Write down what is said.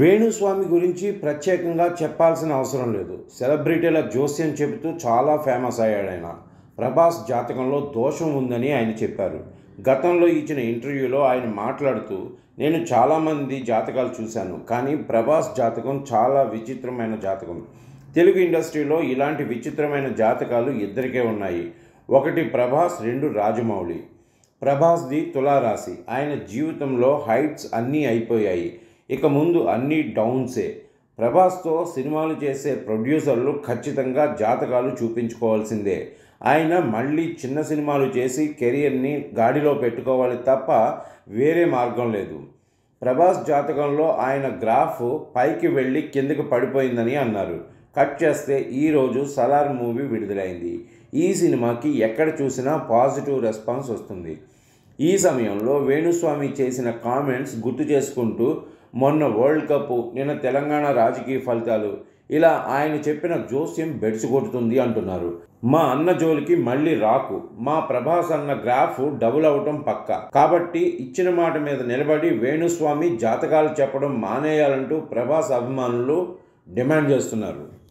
వేణుస్వామి గురించి ప్రత్యేకంగా చెప్పాల్సిన అవసరం లేదు సెలబ్రిటీల జోస్యం చెబుతూ చాలా ఫేమస్ అయ్యాడు ఆయన ప్రభాస్ జాతకంలో దోషం ఉందని ఆయన చెప్పారు గతంలో ఇచ్చిన ఇంటర్వ్యూలో ఆయన మాట్లాడుతూ నేను చాలామంది జాతకాలు చూశాను కానీ ప్రభాస్ జాతకం చాలా విచిత్రమైన జాతకం తెలుగు ఇండస్ట్రీలో ఇలాంటి విచిత్రమైన జాతకాలు ఇద్దరికే ఉన్నాయి ఒకటి ప్రభాస్ రెండు రాజమౌళి ప్రభాస్ది తులారాశి ఆయన జీవితంలో హైట్స్ అన్నీ అయిపోయాయి ఇక ముందు అన్నీ డౌన్సే ప్రభాస్తో సినిమాలు చేసే ప్రొడ్యూసర్లు ఖచ్చితంగా జాతకాలు చూపించుకోవాల్సిందే ఆయన మళ్ళీ చిన్న సినిమాలు చేసి కెరియర్ని గాడిలో పెట్టుకోవాలి తప్ప వేరే మార్గం లేదు ప్రభాస్ జాతకంలో ఆయన గ్రాఫ్ పైకి వెళ్ళి కిందకి పడిపోయిందని అన్నారు కట్ చేస్తే ఈరోజు సలార్ మూవీ విడుదలైంది ఈ సినిమాకి ఎక్కడ చూసినా పాజిటివ్ రెస్పాన్స్ వస్తుంది ఈ సమయంలో వేణుస్వామి చేసిన కామెంట్స్ గుర్తు చేసుకుంటూ మొన్న వరల్డ్ కప్ నిన్న తెలంగాణ రాజకీయ ఫలితాలు ఇలా ఆయన చెప్పిన జోస్యం బెడ్స్ కొడుతుంది అంటున్నారు మా అన్న జోలికి మళ్ళీ రాకు మా ప్రభాస్ అన్న గ్రాఫ్ డబుల్ అవటం పక్క కాబట్టి ఇచ్చిన మాట మీద నిలబడి వేణుస్వామి జాతకాలు చెప్పడం మానేయాలంటూ ప్రభాస్ అభిమానులు డిమాండ్ చేస్తున్నారు